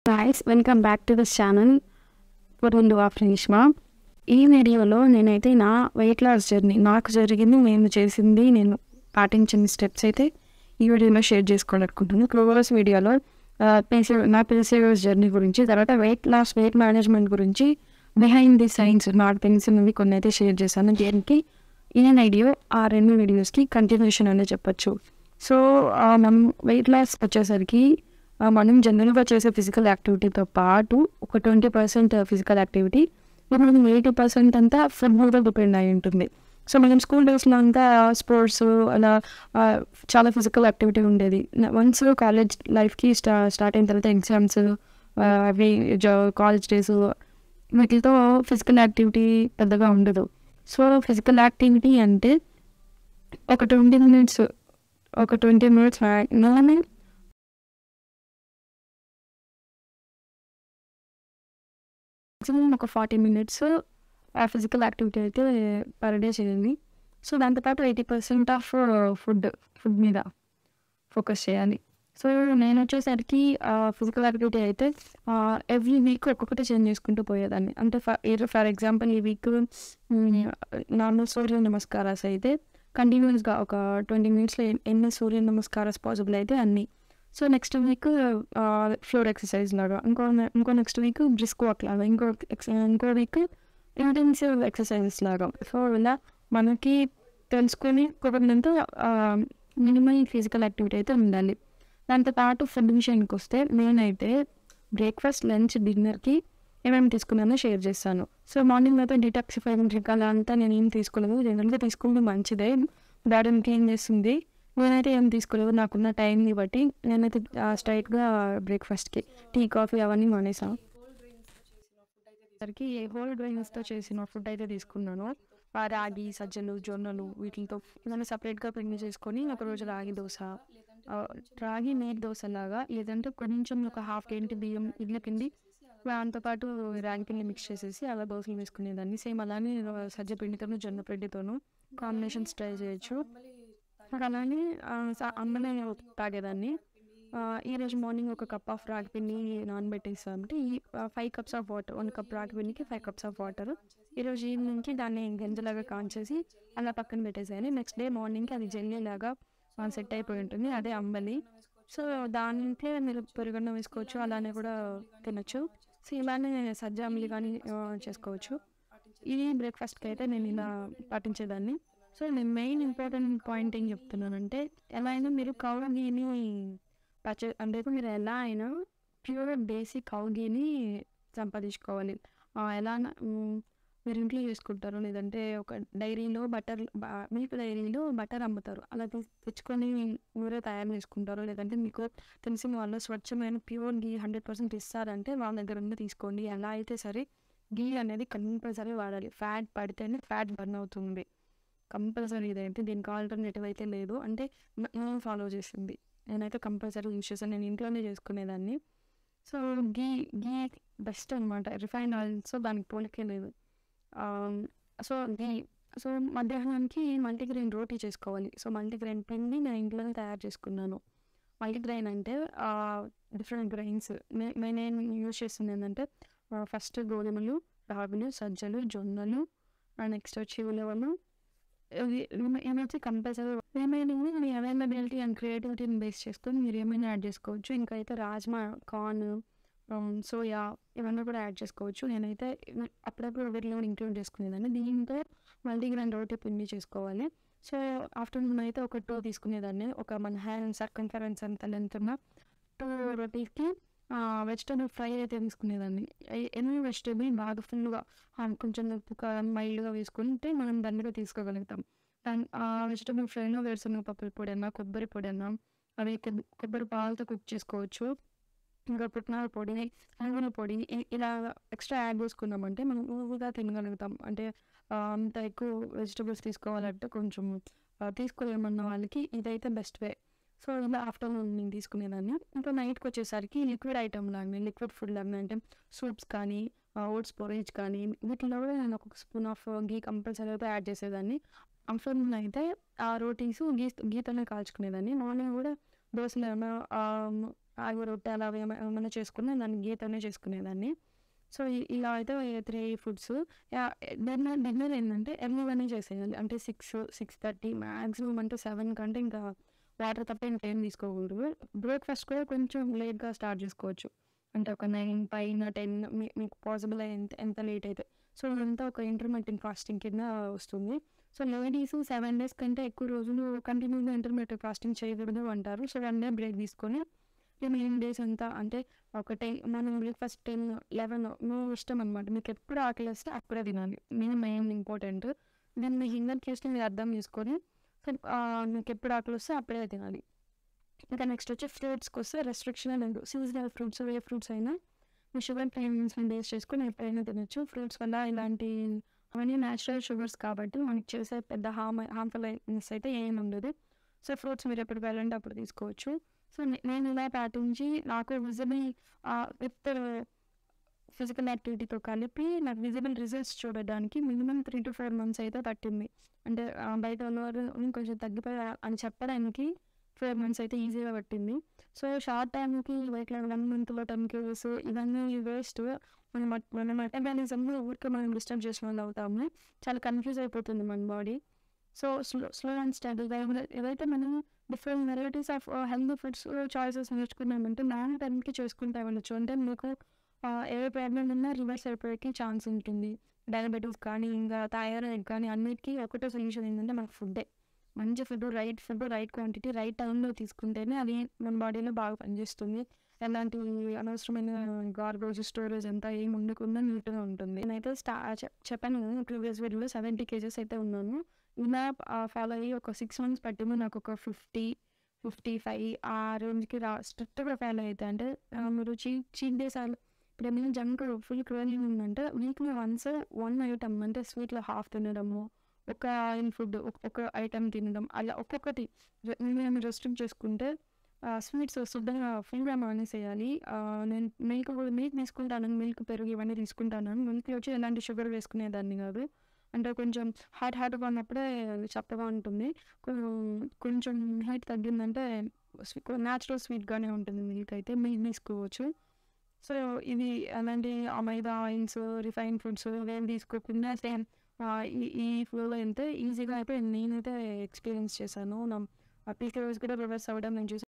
guys welcome back to this channel Varun of Reshma ఈ వీడియోలో నేనైతే నా వెయిట్ లాస్ జర్నీ నాకు జరిగింది నేను చేసింది నేను పాటించిన స్టెప్స్ అయితే ఈ వీడియోలో షేర్ చేసుకోవాలనుకుంటున్నాను ప్రోగ్రెస్ వీడియోలో పేసీ నా పేసీఎస్ జర్నీ గురించి తర్వాత వెయిట్ లాస్ వెయిట్ మేనేజ్మెంట్ గురించి బిహైండ్ ది సైన్స్ నాకు తెలిసినవి కొన్ని అయితే షేర్ చేశాను దీనికి ఈ వీడియో ఆ రెండు వీడియోస్కి కంటిన్యూషన్ అనేది చెప్పొచ్చు సో మనం వెయిట్ లాస్ వచ్చేసరికి ఆ, మనం జనరల్గా చేసే ఫిజికల్ యాక్టివిటీతో పాటు ఒక ట్వంటీ పర్సెంట్ ఫిజికల్ యాక్టివిటీ మనం ఎయిటీ పర్సెంట్ అంతా ఫుడ్ మీద డిపెండ్ అయి ఉంటుంది సో మనం స్కూల్ డేస్లో అంతా స్పోర్ట్స్ అలా ఆ, చాలా ఫిజికల్ యాక్టివిటీ ఉండేది వన్స్ కాలేజ్ లైఫ్కి స్టా స్టార్ట్ అయిన తర్వాత ఎగ్జామ్స్ అవి కాలేజ్ డేస్ వీటితో ఫిజికల్ యాక్టివిటీ పెద్దగా ఉండదు సో ఫిజికల్ యాక్టివిటీ అంటే ఒక ట్వంటీ మినిట్స్ ఒక ట్వంటీ మినిట్స్ అలానే మ్యాక్సిమం ఒక ఫార్టీ మినిట్స్ ఫిజికల్ యాక్టివిటీ అయితే పర్ డే చేయాలి సో దాంతోపాటు eighty percent of food food మీద ఫోకస్ చేయాలి సో నేను వచ్చేసరికి ఫిజికల్ యాక్టివిటీ అయితే ఎవ్రీ వీక్ ఒక్కొక్కటి చేంజ్ చేసుకుంటూ పోయేదాన్ని అంటే ఫర్ ఫర్ ఎగ్జాంపుల్ ఈ వీక్ నార్మల్ సూర్య నమస్కారాస్ అయితే కంటిన్యూస్గా ఒక ట్వంటీ మినిట్స్లో ఎన్ని సూర్య నమస్కారాస్ పాసిబుల్ అయితే అన్నీ so next week floor exercise లాగా ఇంకో ఇంకో నెక్స్ట్ వీక్ బ్రిస్క్ వాక్ లాగా ఇంకో ex- ఇంకో వీక్ ఇంటెన్సివ్ ఎక్సర్సైజెస్ లాగా సో ఇలా మనకి తెలుసుకొని కుదరడంతో మినిమల్ ఫిజికల్ యాక్టివిటీ అయితే ఉండాలి దాంతో పాటు ఫుడ్ విషయానికి వస్తే నేనైతే బ్రేక్ఫాస్ట్ లంచ్ డిన్నర్కి ఏమేమి తీసుకున్నానో షేర్ చేస్తాను సో మార్నింగ్ అయితే డిటాక్సిఫైయింగ్ డ్రింక్ అలా అంతా నేను ఏం తీసుకోలేదు జనరల్గా తీసుకుంటే మంచిదే బాడీకి ఏం చేస్తుంది నేనైతే ఏం తీసుకోలేదు నాకున్న టైంని బట్టి నేనైతే స్ట్రైట్గా బ్రేక్ఫాస్ట్కి టీ కాఫీ అవన్నీ మానేసాను సరికి హోల్ గ్రెయిన్స్తో చేసిన ఫుడ్ అయితే తీసుకున్నాను ఆ రాగి సజ్జలు జొన్నలు వీటితో ఏదైనా సపరేట్గా పిండి చేసుకొని ఒక రోజు రాగి దోశ ఆ, రాగి నీటి దోశ లాగా లేదంటే కొంచెం ఒక హాఫ్ కేంటి బియ్యం ఇడ్ల పిండి దాంతోపాటు రాగి పిండి మిక్స్ చేసేసి అలా దోశలు వేసుకునేదాన్ని సేమ్ అలానే సజ్జ పిండితోనూ జొన్న పిండితోనూ కాంబినేషన్స్ ట్రై చేయొచ్చు నాకు అలానే ఆ, స- అమ్మనే తాగేదాన్ని ఆ, ఈ రోజు మార్నింగ్ ఒక కప్ ఆఫ్ రాగి పిండి నానబెట్టేసామంటే ఈ five cups of water one cup రాగి పిండికి ఫైవ్ కప్స్ ఆఫ్ వాటర్ ఈరోజు ఈవినింగ్కి దాన్ని గంజలాగా కాంచేసి అలా పక్కన పెట్టేసాను నెక్స్ట్ డే మార్నింగ్కి అది జెల్లీ లాగా సెట్ అయిపోయి ఉంటుంది అదే అంబలి సో దాంట్లో మీరు పెరుగున్న వేసుకోవచ్చు అలానే కూడా తినచ్చు సో ఇలానే సజ్జ అంబలి కానీ ఆ, చేసుకోవచ్చు ఇది బ్రేక్ఫాస్ట్కి అయితే నేను ఇలా పాటించేదాన్ని సో నేను మెయిన్ ఇంపార్టెంట్ పాయింట్ ఏం చెప్తున్నానంటే ఎలా అయినా మీరు కౌగీని పర్చే అంటే మీరు ఎలా అయినా ప్యూర్ బేసిక్ కౌగీని సంపాదించుకోవాలి ఆ, ఎలా అన- మ్, మీరు ఇంట్లో చేసుకుంటారు లేదంటే ఒక డైరీలో బటర్ మిల్క్ డైరీలో బటర్ అమ్ముతారు అలా తె- తెచ్చుకొని మీరే తయారు చేసుకుంటారు లేదంటే మీకు తెలిసిన వాళ్ళు స్వచ్ఛమైన ప్యూర్ గీ హండ్రెడ్ పర్సెంట్ ఇస్తారంటే వాళ్ళ దగ్గర నుండి తీసుకోండి ఎలా అయితే సరే గీ అనేది కంపల్సరీ వాడాలి ఫ్యాట్ పడితేనే ఫ్యాట్ బర్న్ అవుతుంది కంపల్సరీ ఇదైతే దీనికి ఆల్టర్నేటివ్ అయితే లేదు అంటే న- నేను ఫాలో చేసింది నేనైతే కంపల్సరీ యూజ్ చేశాను నేను ఇంట్లోనే చేసుకునేదాన్ని సో గీ గీ బెస్ట్ అనమాట రిఫైన్డ్ ఆయిల్ సో దానికి పోలికే లేదు సో గీ సో మధ్యాహ్నానికి మల్టీగ్రెయిన్ రోటీ చేసుకోవాలి సో మల్టీగ్రెయిన్ పిండి నేను ఇంట్లోనే తయారు చేసుకున్నాను మల్టీగ్రెయిన్ అంటే డిఫరెంట్ గ్రెయిన్స్ నేను యూజ్ చేస్తుంది ఏంటంటే ఫస్ట్ గోధుమలు రాగులు సజ్జలు జొన్నలు నెక్స్ట్ వచ్చి ఉలవలు ఇవి ఏమ- ఏమైతే కంపల్సరీ ఏమైనా మీ అవైలబిలిటీ అండ్ క్రియేటివిటీని బేస్ చేసుకొని మీరు ఏమైనా యాడ్ చేసుకోవచ్చు ఇంకా అయితే రాజ్మా కార్న్ సోయా ఇవన్నీ కూడా యాడ్ చేసుకోవచ్చు నేనైతే ఇవి- అప్పుడప్పుడు వీటిలో ఇంక్లూడ్ చేసుకునేదాన్ని దీంతో మల్టీగ్రాన్ రోటీ పిండి చేసుకోవాలి సో ఆఫ్టర్నూన్ అయితే ఒక టూ తీసుకునేదాన్ని ఒక మన హ్యాండ్ సర్కంఫరెన్స్ అంత లెంత్ ఉన్న టూ రోటీస్కి వెజిటబుల్ ఫ్రై అయితే తీసుకునేదాన్ని ఎ- ఎన్ని వెజిటబుల్ బాగా ఫుల్గా కొంచెం ఉప్పు కారం మైల్డ్గా వేసుకుంటే మనం దాన్ని తీసుకోగలుగుతాం దాని ఆ వెజిటబుల్ ఫ్రైలో వేరుశనగ పప్పుల పొడి అన్న కొబ్బరి పొడి అన్న అవి కొబ్- కొబ్బరి పాలతో కుక్ చేసుకోవచ్చు ఇంకా పుట్నాల పొడి అనుగుణ పొడి ఇ- ఇలా ఎక్స్ట్రా యాడ్ చేసుకున్నామంటే మనం ఊరుగా తినగలుగుతాం అంటే ఆ, అంత ఎక్కువ వెజిటబుల్స్ తీసుకోవాలంటే కొంచెం ఆ, తీసుకోలేమన్న వాళ్ళకి ఇదైతే బెస్ట్ వే సో ఇలా ఆఫ్టర్నూన్ నేను తీసుకునేదాన్ని ఇంకా నైట్కి వచ్చేసరికి లిక్విడ్ ఐటమ్ లాగా లిక్విడ్ ఫుడ్ లాగా అంటే సూప్స్ కానీ ఓట్స్ పొరేజ్ కానీ వీటిలో కూడా నేను ఒక స్పూన్ ఆఫ్ గీ కంపల్సరీ అయితే యాడ్ చేసేదాన్ని ఆఫ్టర్నూన్ అయితే ఆ రోటీస్ గీ గీతోనే కాల్చుకునేదాన్ని మార్నింగ్ కూడా దోశలు ఏమైనా ఆలు రొట్టె అలా ఏమ- ఏమైనా చేసుకుని దాన్ని గీతోనే చేసుకునేదాన్ని సో ఇ- ఇలా అయితే త్రీ ఫుడ్స్ డిన్నర్ డిన్నర్ ఏంటంటే ఎర్లీగానే చేసేయాలి అంటే సిక్స్ సిక్స్ థర్టీ మ్యాక్సిమం అంటే సెవెన్ కంటే ఇంకా వాటర్ తప్ప ఇంకేం తీసుకోకూడదు బ్రేక్ఫాస్ట్ కూడా కొంచెం లేట్గా స్టార్ట్ చేసుకోవచ్చు అంటే ఒక నైన్ పైన టెన్ మీకు పాసిబుల్ ఎంత ఎంత లేట్ అయితే సో ఇదంతా ఒక ఇంటర్మీడియట్ ఫాస్టింగ్ కింద వస్తుంది సో లేడీస్ సెవెన్ డేస్ కంటే ఎక్కువ రోజులు కంటిన్యూగా ఇంటర్మీడియట్ ఫాస్టింగ్ చేయకూడదు అంటారు సో వన్ డే బ్రేక్ తీసుకొని రిమైనింగ్ డేస్ అంతా అంటే ఒక టెన్ మనం బ్రేక్ఫాస్ట్ టెన్ లెవెన్ మీ ఇష్టం అనమాట మీకు ఎప్పుడు ఆకలి వస్తే అప్పుడే తినాలి నేను మెయిన్ ఇంపార్టెంట్ దాన్ని మీకు ఇంటర్ చేస్తే మీరు అర్థం చేసుకొని సో, ఆ, మీకు ఎప్పుడు ఆకలి వస్తే అప్పుడే తినాలి ఇంకా నెక్స్ట్ వచ్చి ఫ్రూట్స్కి వస్తే రెస్ట్రిక్షన్ లేదు సీజనల్ ఫ్రూట్స్ ఏ ఫ్రూట్స్ అయినా మీ షుగర్ ప్రైన్స్ డేస్ చేసుకొని ఎప్పుడైనా తినొచ్చు ఫ్రూట్స్ వల్ల ఇలాంటి అవన్నీ న్యాచురల్ షుగర్స్ కాబట్టి మనకి చేసే పెద్ద హార్మ్ హార్మ్ఫుల్ అయితే ఏమి ఉండదు సో ఫ్రూట్స్ మీరు ఎప్పుడు వెళ్ళంటే అప్పుడు తీసుకోవచ్చు సో నే- నేను ఇలా పాటించి నాకు విజిబుల్ విత్ ఫిజికల్ యాక్టివిటీతో కలిపి నాకు విజిబుల్ రిజల్ట్స్ చూడడానికి minimum three to five months అయితే పట్టింది అంటే ఆ, బయట ఉన్నవారు కొంచెం తగ్గిపోయా అని చెప్పడానికి ఫైవ్ మంత్స్ అయితే ఈజీగా పట్టింది సో షార్ట్ టైంకి వెయిట్ వన్ మంత్లో టెన్ కేజెస్ ఇవన్నీ వేస్ట్ మన మన మెటబాలిజం ఊరికే మనం డిస్టర్బ్ చేసిన వాళ్ళు అవుతాము చాలా కన్ఫ్యూజ్ అయిపోతుంది మన body so slow slow and steady ఏదైతే మనం different varieties of health foods choices నేర్చుకున్నామంటే నాన్న టైంకి చేసుకుంటా ఉండొచ్చు అంటే మీకు ఆ, ఏ ప్రాబ్లం ఉన్నా రివర్స్ అయిపోయేకి ఛాన్స్ ఉంటుంది డయాబెటీస్ కానీ ఇంకా థైరాయిడ్ కానీ అన్నిటికీ ఒకటే సొల్యూషన్ ఏంటంటే మన ఫుడ్డే మంచి food right food right quantity right టైంలో తీసుకుంటేనే అది మన బాడీలో బాగా పనిచేస్తుంది ఎలాంటి అనవసరమైన గార్బేజ్ స్టోరేజ్ అంతా ఏమి ఉండకుండా నీట్గా ఉంటుంది నేనైతే స్టా చెప్- చెప్పాను ప్రీవియస్ వీడియోలో సెవెంటీ కేజెస్ అయితే ఉన్నాను ఇలా ఫాలో అయ్యి ఒక సిక్స్ మంత్స్ పట్టింది నాకు ఒక ఫిఫ్టీ ఫిఫ్టీ ఫైవ్ ఆ రేంజ్కి రా స్ట్రిక్ట్గా ఫాలో అయితే అంటే ఆ, మీరు చీ చీట్ డేస్ ఇప్పుడు ఏమైనా జంక్ ఫుల్ క్రేవింగ్ ఉందంటే వీక్లీ వన్స్ వన్ ఐటమ్ అంటే స్వీట్లో హాఫ్ తినడము ఒక ఆయిల్ ఫుడ్ ఒక ఐటమ్ తినడం అలా ఒక్కొక్కటి రె- మేము రెస్ట్రిక్ట్ చేసుకుంటే స్వీట్స్ శుద్ధంగా ఫుల్గా మానేసేయాలి ఆ, నేను మిల్క్ కూడా మిల్క్ తీసుకుంటాను మిల్క్ పెరుగు ఇవన్నీ తీసుకుంటాను మిల్క్ వచ్చి ఎలాంటి షుగర్ వేసుకునేదాన్ని కాదు అంటే కొంచెం హాట్ హాట్గా ఉన్నప్పుడే చప్పగా ఉంటుంది కొ- కొంచెం హీట్ తగ్గిందంటే న్యాచురల్ స్వీట్గానే ఉంటుంది మిల్క్ అయితే మిల్క్ తీసుకోవచ్చు సో ఇది అలాంటి ఆ మైదా ఆయిల్స్ రిఫైన్ ఫుడ్స్ ఇవేం తీసుకోకుండా సేమ్ ఈ ఈ ఫ్లోలో వెళ్తే ఈజీగా అయిపోయి నేనైతే ఎక్స్పీరియన్స్ చేశాను నా పీక్ కూడా రివర్స్ అవ్వడం నేను చూసాను